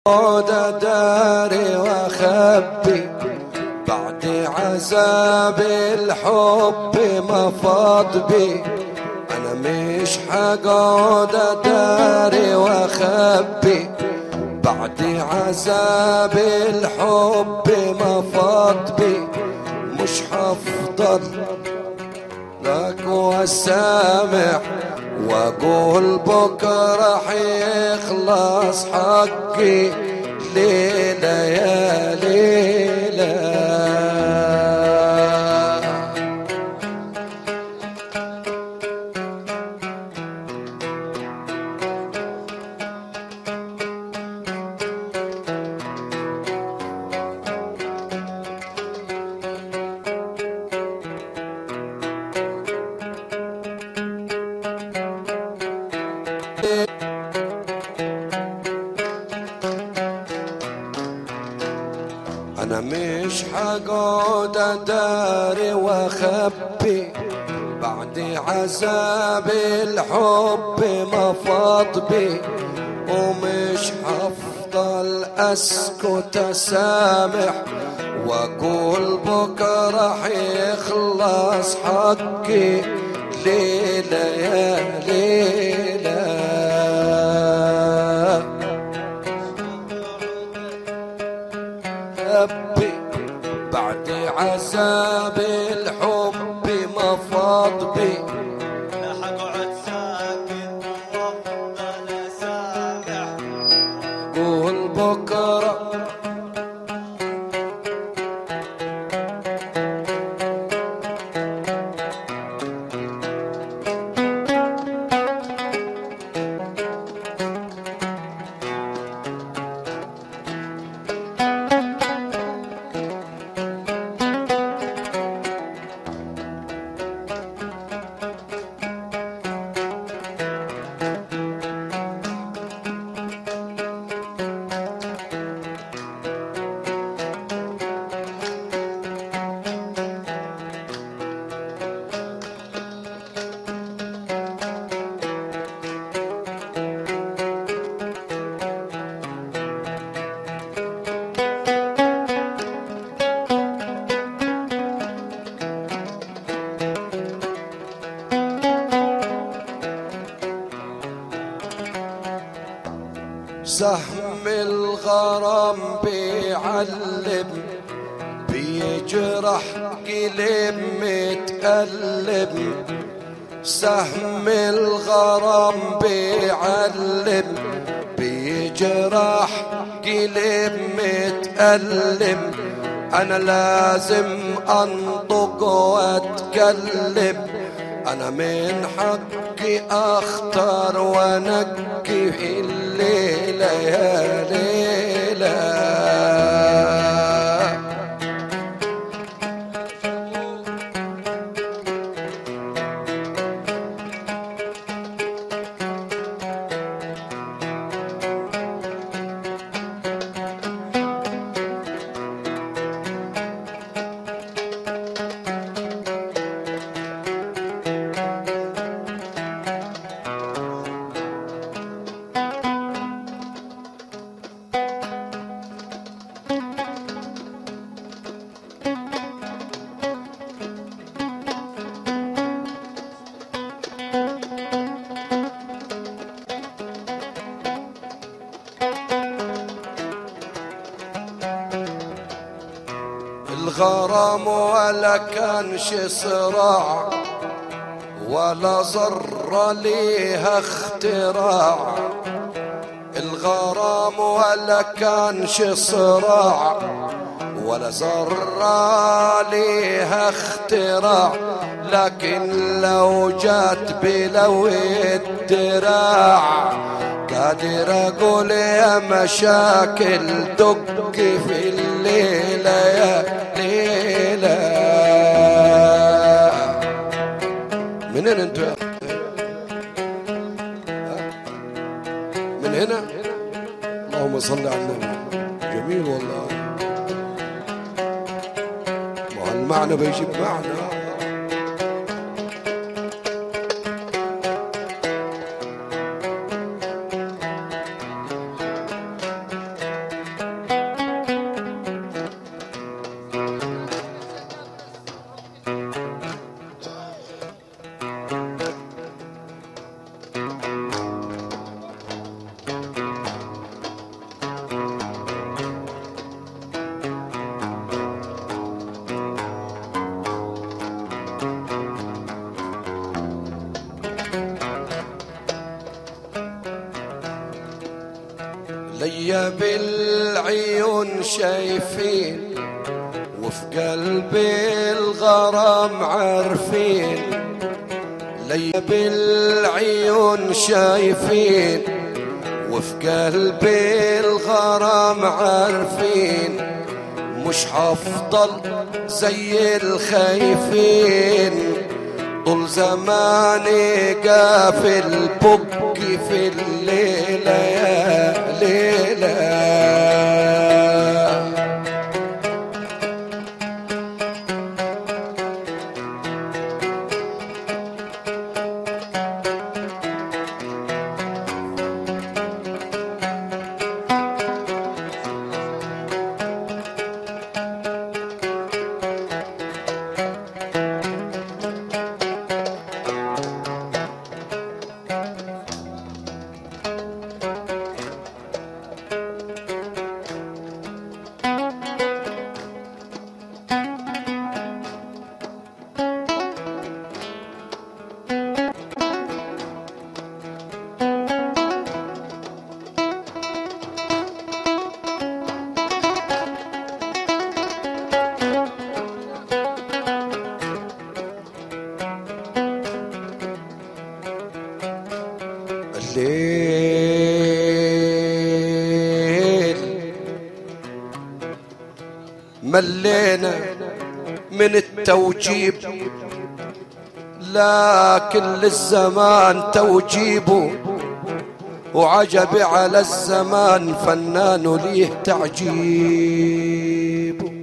عود داري واخبي بعد عذاب الحب ما فاض بي انا مش حقعد داري واخبي بعد عذاب الحب ما فاض بي مش هفضل لك وسامح واقول بكره حيخلص حقي ليله يا ليله انا مش حقعد اداري واخبي بعد عذاب الحب ما فاض بي ومش هفضل اسكت اسامح واقول بكره حيخلص حقي ليله يا ليله ربي بعد عذاب الحب ما فاض بي حقعد ساكت وافضل اسامح قول بكره سهم الغرام بيعلم بيجرح قلب متألم سهم الغرام بيعلم بيجرح قلب متألم أنا لازم أنطق وأتكلم أنا من حقي أختار وأنقي في الليلة يا ليلة الغرام ولا كانش صراع ولا ضر ليها اختراع الغرام ولا كانش صراع ولا ضر ليها اختراع لكن لو جات بلو الدراع قادر اقول يا مشاكل دق في الليلة يا ليلة منين انتوا يا أخي؟ ها؟ من هنا اللهم صل على النبي جميل والله ما هو المعنى بيجيب معنى ليا بالعيون شايفين وفي قلبي الغرام عارفين ليا بالعيون شايفين وفي قلبي الغرام عارفين مش هفضل زي الخايفين طول زماني قافل بكي في الليلة يا ليلة الليل ملينا من التوجيب لكن للزمان توجيبه وعجب على الزمان فنان ليه تعجيب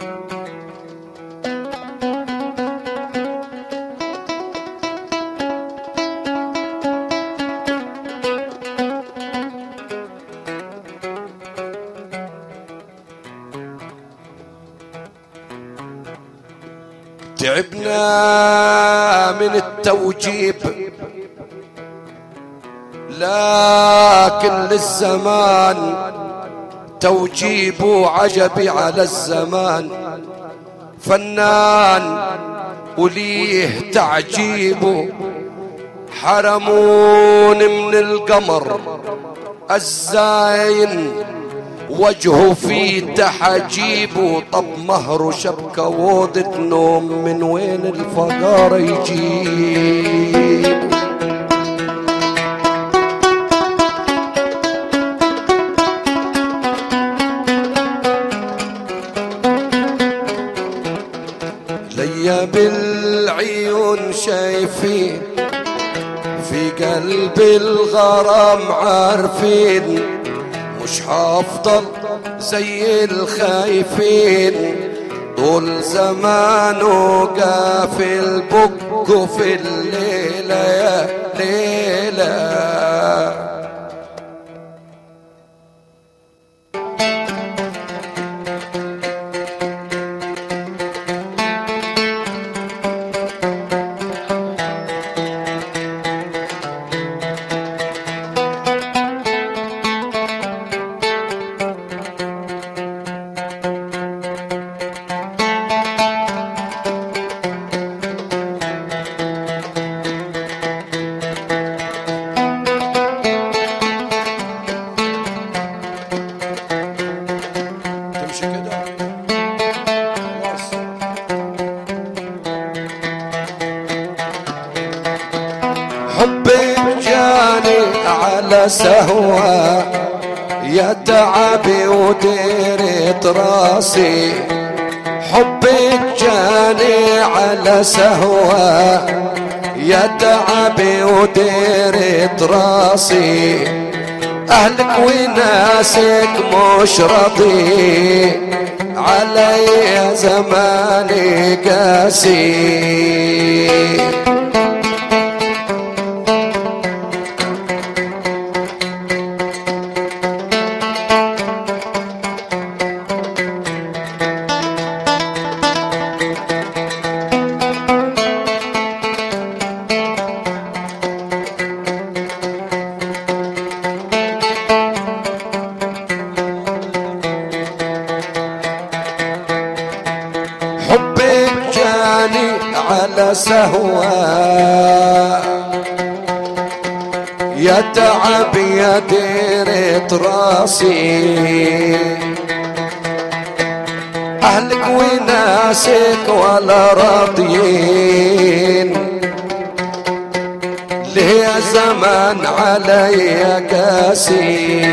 تعبنا من التوجيب لكن للزمان توجيب عجبي على الزمان فنان وليه تعجيب حرمون من القمر الزاين وجهه في تحجيب طب مهر شبكة وودة نوم من وين الفقار يجيب ليا بالعيون شايفين في قلب الغرام عارفين مش هفضل زي الخايفين طول زمانه قافل بكه في الليلة يا ليلة تمشي كده خلاص حبك جاني على سهوة يا تعبي وديرة راسي حبك جاني على سهوة يا تعبي وديرة راسي أهلك وناسك مش راضي علي زماني قاسي حبك جاني على سهوة يا يا تعب يا ديرة راسي أهلك وناسك ولا راضيين ليه يا زمان علي قاسي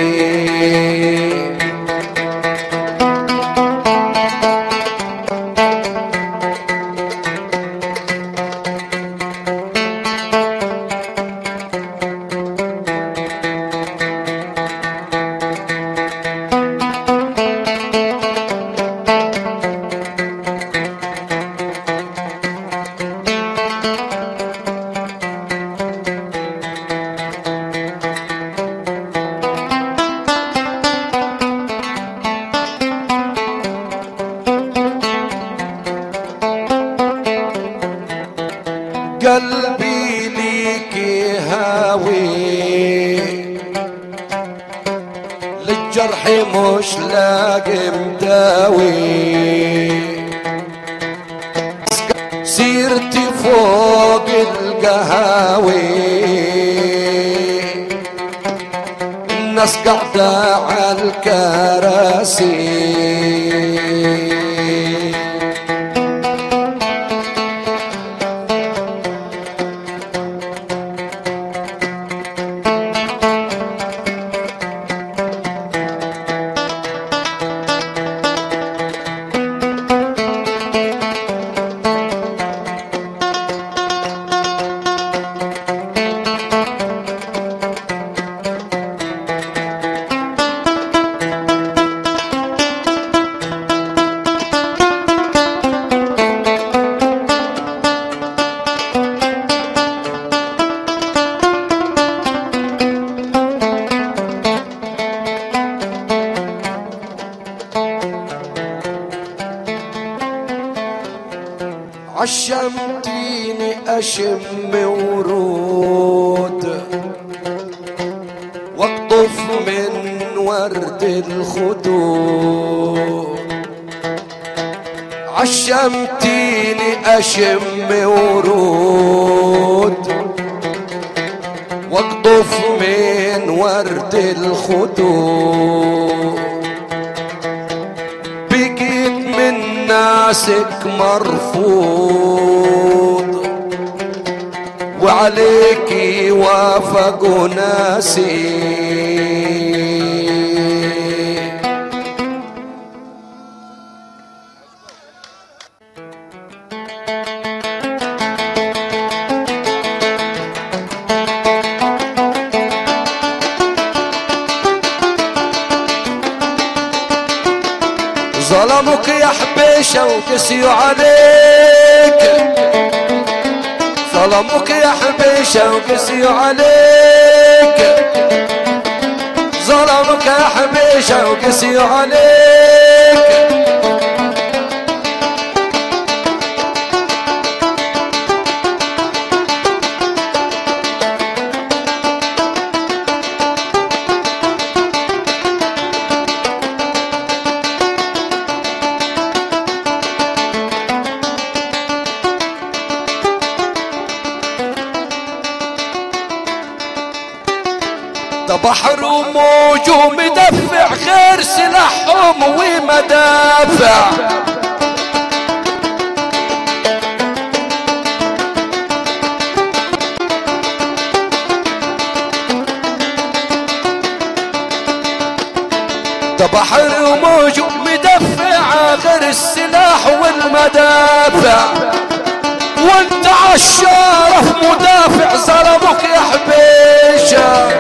قلبي ليك هاوي للجرح مش لاقي مداوي سيرتي فوق القهاوي الناس قاعدة على الكراسي عشمتيني أشم ورود واقطف من ورد الخدود عشمتيني أشم ورود واقطف من ورد الخدود بقيت من ناسك مرفوض وعليك وافقوا ناسي ظلمك يا حبيشة وقسيوا عليك ظلمك يا حبيشة وقسيوا عليك ظلمك يا حبيشة وقسيوا عليك ده بحر وموج ومدفع غير سلاحهم ومدافع ده بحر وموج ومدفع غير السلاح والمدافع وانت عالشارف مدافع ظلمك يا حبيشه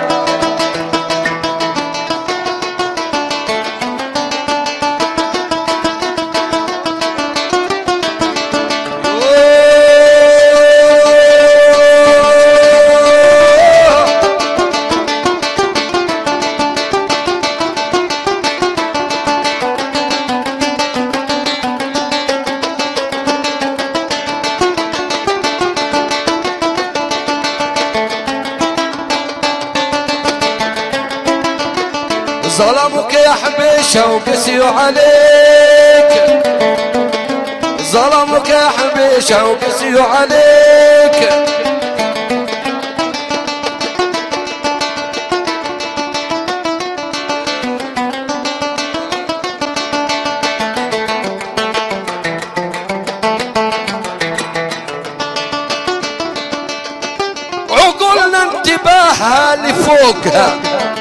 ظلمك يا حبيشة وقسيوا عليك ظلمك يا حبيشة وقسيوا عليك لفوقها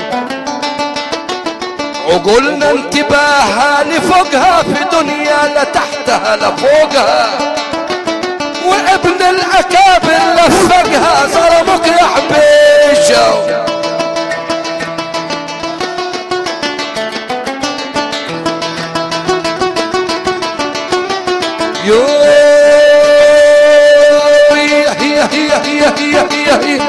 عقولنا انتباهها لفوقها في دنيا لتحتها لفوقها وابن الاكابر لفقها ظلمك يا حبيشه يو هي هي هي هي هي هي هي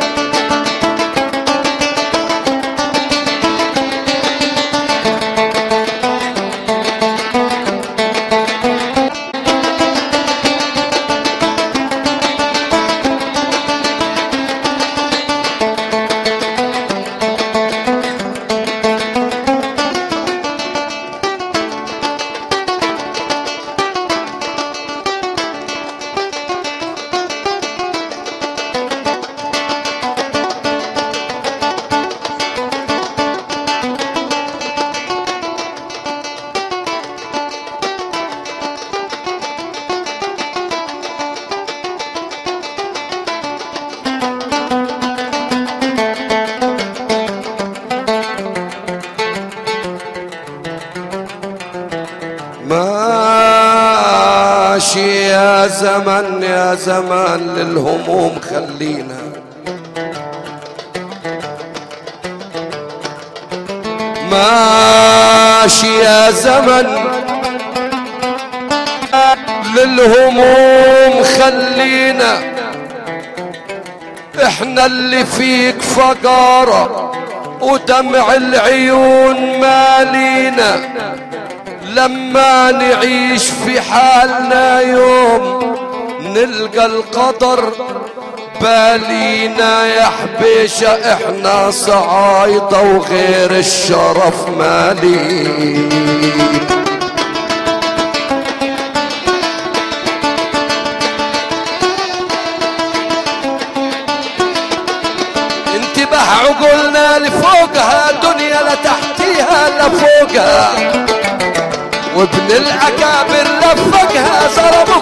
ماشي يا زمن يا زمان للهموم خلينا ماشي يا زمن للهموم خلينا احنا اللي فيك فقارة ودمع العيون مالينا لما نعيش في حالنا يوم نلقى القدر بالينا يا حبيشة احنا صعايدة وغير الشرف مالين انتبه عقولنا لفوقها دنيا لتحتيها لفوقها وابن الاكابر لفقها ضربوا